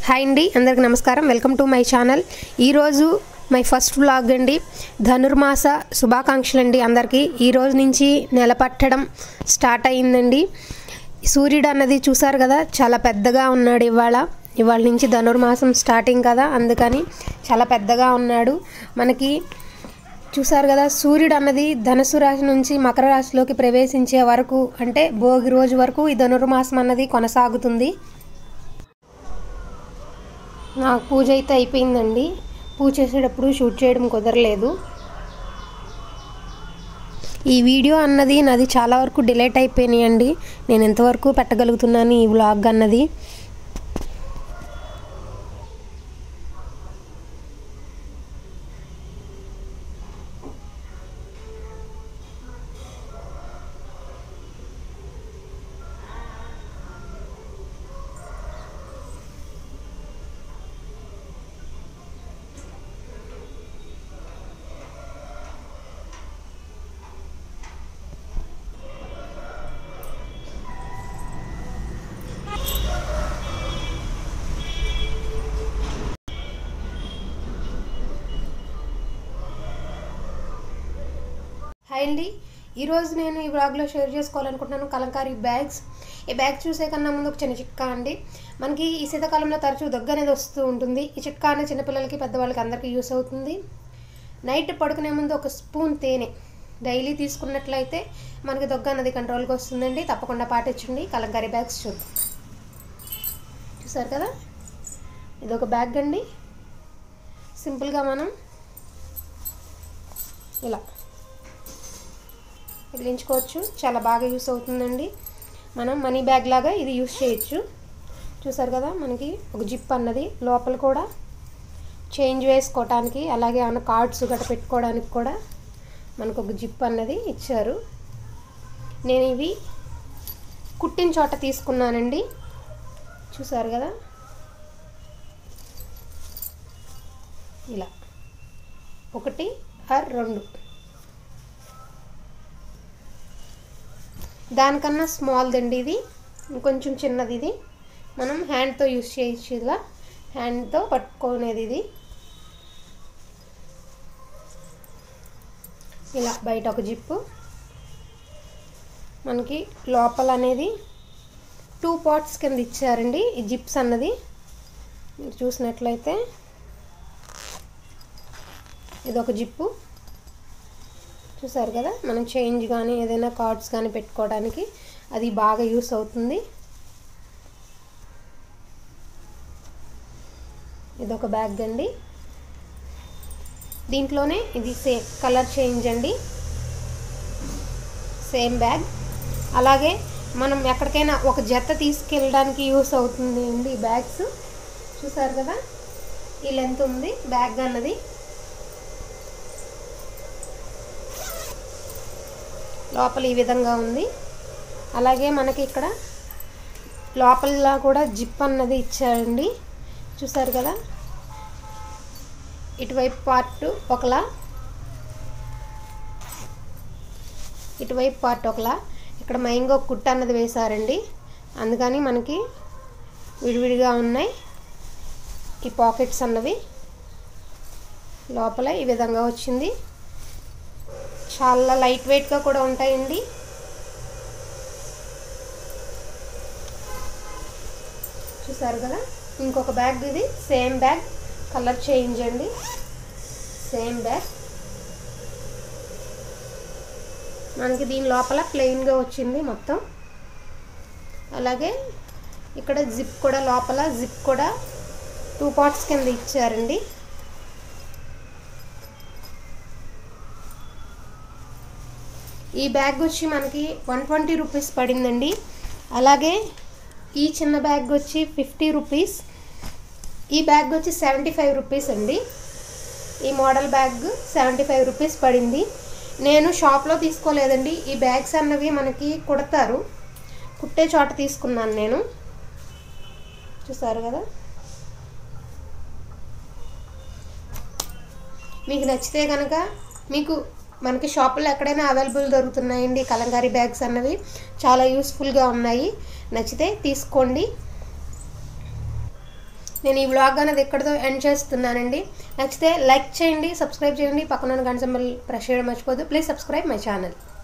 hi అండి అందరికి నమస్కారం వెల్కమ్ టు మై ఛానల్ ఈరోజు మై ఫస్ట్ వ్లాగ్ అండి ధనుర్మాస శుభాకాంక్షలు అండి అందరికీ ఈ రోజు నుంచి నెల పట్టడం స్టార్ట్ అయ్యిందండి సూర్యుడు అన్నది చూసారు కదా చాలా పెద్దగా ఉన్నాడు ఇవాళ ఇవాళ నుంచి ధనుర్మాసం స్టార్టింగ్ కదా అందుకని చాలా పెద్దగా ఉన్నాడు మనకి చూసారు కదా సూర్యుడు అన్నది ధనుసు రాశి నుంచి మకర రాశిలోకి ప్రవేశించే వరకు అంటే భోగి రోజు వరకు ఈ ధనుర్మాసం అన్నది కొనసాగుతుంది నాకు పూజ అయితే అయిపోయిందండి పూజ చేసేటప్పుడు షూట్ చేయడం కుదరలేదు ఈ వీడియో అన్నది నాది చాలా వరకు డిలేట్ అయిపోయినాయండి నేను ఎంతవరకు పెట్టగలుగుతున్నాను ఈ వ్లాగ్ అన్నది హాయ్ అండి ఈరోజు నేను ఈ బ్లాగ్లో షేర్ చేసుకోవాలనుకుంటున్నాను కలంకారీ బ్యాగ్స్ ఈ బ్యాగ్ చూసే కన్నా ముందు ఒక చిన్న చిట్కా అండి మనకి ఈ శీతాకాలంలో తరచూ దగ్గు అనేది వస్తూ ఉంటుంది ఈ చిట్కా అనేది చిన్నపిల్లలకి పెద్దవాళ్ళకి అందరికీ యూస్ అవుతుంది నైట్ పడుకునే ముందు ఒక స్పూన్ తేనె డైలీ తీసుకున్నట్లయితే మనకి దగ్గు అన్నది కంట్రోల్కి వస్తుందండి తప్పకుండా పాటించండి కలంకారీ బ్యాగ్స్ చూద్దాం చూసారు కదా ఇది ఒక బ్యాగ్ అండి సింపుల్గా మనం ఇలా తగిలించుకోవచ్చు చాలా బాగా యూస్ అవుతుందండి మనం మనీ బ్యాగ్ లాగా ఇది యూస్ చేయొచ్చు చూసారు కదా మనకి ఒక జిప్ అన్నది లోపల కూడా చేంజ్ వేసుకోవటానికి అలాగే ఏమైనా కార్డ్స్ గట్ట పెట్టుకోవడానికి కూడా మనకు ఒక జిప్ అన్నది ఇచ్చారు నేను ఇవి కుట్టిన చోట తీసుకున్నానండి చూసారు కదా ఇలా ఒకటి ఆర్ రెండు దానికన్నా స్మాల్ దండి ఇది ఇంకొంచెం చిన్నది ఇది మనం హ్యాండ్తో యూస్ చేయొచ్చు ఇలా హ్యాండ్తో పట్టుకునేది ఇది ఇలా బయట ఒక జిప్పు మనకి లోపల అనేది టూ పార్ట్స్ కింద ఇచ్చారండి ఈ జిప్స్ అన్నది మీరు చూసినట్లయితే ఇది ఒక జిప్పు చూసారు కదా మనం చేంజ్ కానీ ఏదైనా కార్డ్స్ కానీ పెట్టుకోవడానికి అది బాగా యూస్ అవుతుంది ఇది ఒక బ్యాగ్ అండి దీంట్లోనే ఇది సే కలర్ చేంజ్ అండి సేమ్ బ్యాగ్ అలాగే మనం ఎక్కడికైనా ఒక జత తీసుకెళ్ళడానికి యూస్ అవుతుంది అండి ఈ బ్యాగ్స్ చూసారు కదా ఈ లెంత్ ఉంది బ్యాగ్ అన్నది లోపల ఈ విధంగా ఉంది అలాగే మనకి ఇక్కడ లోపల కూడా జిప్ అన్నది ఇచ్చారండి చూసారు కదా ఇటువైపు పార్ట్ ఒకలా ఇటువైపు పార్ట్ ఒకలా ఇక్కడ మైంగో కుట్ట అన్నది వేశారండి అందుకని మనకి విడివిడిగా ఉన్నాయి ఈ పాకెట్స్ అన్నవి లోపల ఈ విధంగా వచ్చింది చాలా లైట్ వెయిట్గా కూడా ఉంటాయండి చూసారు కదా ఇంకొక బ్యాగ్ ఇది సేమ్ బ్యాగ్ కలర్ చేంజ్ అండి సేమ్ బ్యాగ్ మనకి దీని లోపల ప్లెయిన్గా వచ్చింది మొత్తం అలాగే ఇక్కడ జిప్ కూడా లోపల జిప్ కూడా టూ పార్ట్స్ కింద ఇచ్చారండి ఈ బ్యాగ్ వచ్చి మనకి వన్ ట్వంటీ రూపీస్ పడిందండి అలాగే ఈ చిన్న బ్యాగ్ వచ్చి ఫిఫ్టీ రూపీస్ ఈ బ్యాగ్ వచ్చి సెవెంటీ ఫైవ్ రూపీస్ అండి ఈ model bag seventy five rupees పడింది నేను షాప్లో తీసుకోలేదండి ఈ బ్యాగ్స్ అన్నవి మనకి కుడతారు కుట్టే చోట తీసుకున్నాను నేను చూసారు కదా మీకు నచ్చితే కనుక మీకు మనకి షాపుల్లో ఎక్కడైనా అవైలబుల్ దొరుకుతున్నాయండి కలంకారీ బ్యాగ్స్ అన్నవి చాలా యూస్ఫుల్గా ఉన్నాయి నచ్చితే తీసుకోండి నేను ఈ వ్లాగ్ అనేది ఎక్కడితో ఎండ్ చేస్తున్నానండి నచ్చితే లైక్ చేయండి సబ్స్క్రైబ్ చేయండి పక్కన గంట సింబల్ ప్రెస్ చేయడం మర్చిపోదు ప్లీజ్ సబ్స్క్రైబ్ మై ఛానల్